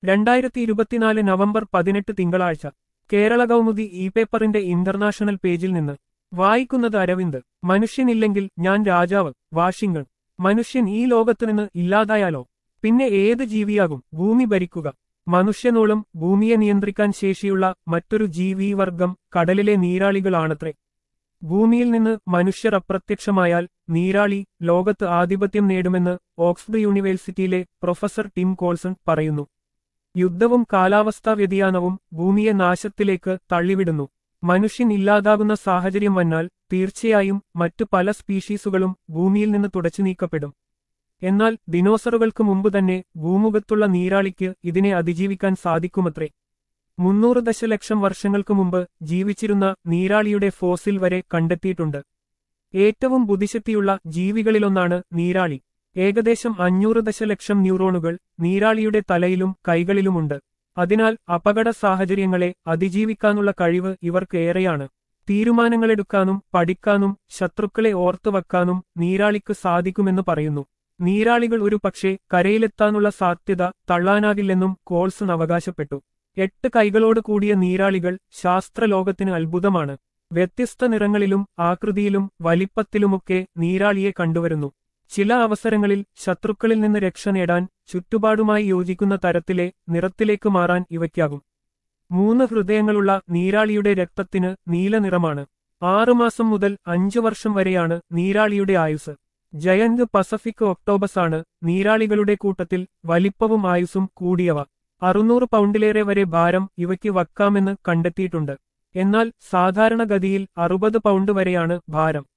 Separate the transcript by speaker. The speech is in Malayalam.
Speaker 1: രണ്ടായിരത്തി ഇരുപത്തിനാല് നവംബർ പതിനെട്ട് തിങ്കളാഴ്ച കേരള കൗമുദി ഇ പേപ്പറിന്റെ ഇന്റർനാഷണൽ പേജിൽ നിന്ന് വായിക്കുന്നത് അരവിന്ദ് മനുഷ്യനില്ലെങ്കിൽ ഞാൻ രാജാവ് വാഷിംഗൺ മനുഷ്യൻ ഈ ലോകത്തുനിന്ന് ഇല്ലാതായാലോ പിന്നെ ഏത് ജീവിയാകും ഭൂമി ഭരിക്കുക മനുഷ്യനോളം ഭൂമിയെ നിയന്ത്രിക്കാൻ ശേഷിയുള്ള മറ്റൊരു ജീവിവർഗം കടലിലെ നീരാളികളാണത്രേ ഭൂമിയിൽ നിന്ന് മനുഷ്യർ അപ്രത്യക്ഷമായാൽ നീരാളി ലോകത്ത് ആധിപത്യം നേടുമെന്ന് ഓക്സ്ഫോർഡ് യൂണിവേഴ്സിറ്റിയിലെ പ്രൊഫസർ ടിം കോൾസൺ പറയുന്നു യുദ്ധവും കാലാവസ്ഥാ വ്യതിയാനവും ഭൂമിയെ നാശത്തിലേക്ക് തള്ളിവിടുന്നു മനുഷ്യൻ ഇല്ലാതാകുന്ന സാഹചര്യം വന്നാൽ തീർച്ചയായും മറ്റു പല സ്പീഷീസുകളും ഭൂമിയിൽ നിന്ന് തുടച്ചു നീക്കപ്പെടും എന്നാൽ ദിനോസറുകൾക്ക് മുമ്പ് തന്നെ ഭൂമുഖത്തുള്ള നീരാളിക്ക് ഇതിനെ അതിജീവിക്കാൻ സാധിക്കുമത്രേ മുന്നൂറ് ദശലക്ഷം വർഷങ്ങൾക്ക് മുമ്പ് ജീവിച്ചിരുന്ന നീരാളിയുടെ ഫോസിൽ വരെ കണ്ടെത്തിയിട്ടുണ്ട് ഏറ്റവും ബുദ്ധിശക്തിയുള്ള ജീവികളിലൊന്നാണ് നീരാളി ഏകദേശം അഞ്ഞൂറ് ദശലക്ഷം ന്യൂറോണുകൾ നീരാളിയുടെ തലയിലും കൈകളിലുമുണ്ട് അതിനാൽ അപകട സാഹചര്യങ്ങളെ അതിജീവിക്കാനുള്ള കഴിവ് ഇവർക്ക് ഏറെയാണ് തീരുമാനങ്ങളെടുക്കാനും പഠിക്കാനും ശത്രുക്കളെ ഓർത്തുവെക്കാനും നീരാളിക്ക് സാധിക്കുമെന്ന് പറയുന്നു നീരാളികൾ ഒരു പക്ഷേ കരയിലെത്താനുള്ള സാധ്യത തള്ളാനാകില്ലെന്നും കോൾസൺ അവകാശപ്പെട്ടു എട്ട് കൈകളോട് കൂടിയ നീരാളികൾ ശാസ്ത്രലോകത്തിന് അത്ഭുതമാണ് വ്യത്യസ്ത നിറങ്ങളിലും ആകൃതിയിലും വലിപ്പത്തിലുമൊക്കെ നീരാളിയെ കണ്ടുവരുന്നു ചില അവസരങ്ങളിൽ ശത്രുക്കളിൽ നിന്ന് രക്ഷ നേടാൻ ചുറ്റുപാടുമായി യോജിക്കുന്ന തരത്തിലെ നിറത്തിലേക്ക് മാറാൻ ഇവയ്ക്കാകും മൂന്ന് ഹൃദയങ്ങളുള്ള നീരാളിയുടെ രക്തത്തിന് നീലനിറമാണ് ആറുമാസം മുതൽ അഞ്ചു വർഷം വരെയാണ് നീരാളിയുടെ ആയുസ് ജയന്റ് പസഫിക് ഒക്ടോബസ് ആണ് നീരാളികളുടെ കൂട്ടത്തിൽ വലിപ്പവും ആയുസും കൂടിയവ അറുന്നൂറ് പൗണ്ടിലേറെ വരെ ഭാരം ഇവയ്ക്ക് വയ്ക്കാമെന്ന് കണ്ടെത്തിയിട്ടുണ്ട് എന്നാൽ സാധാരണഗതിയിൽ അറുപത് പൗണ്ട് വരെയാണ് ഭാരം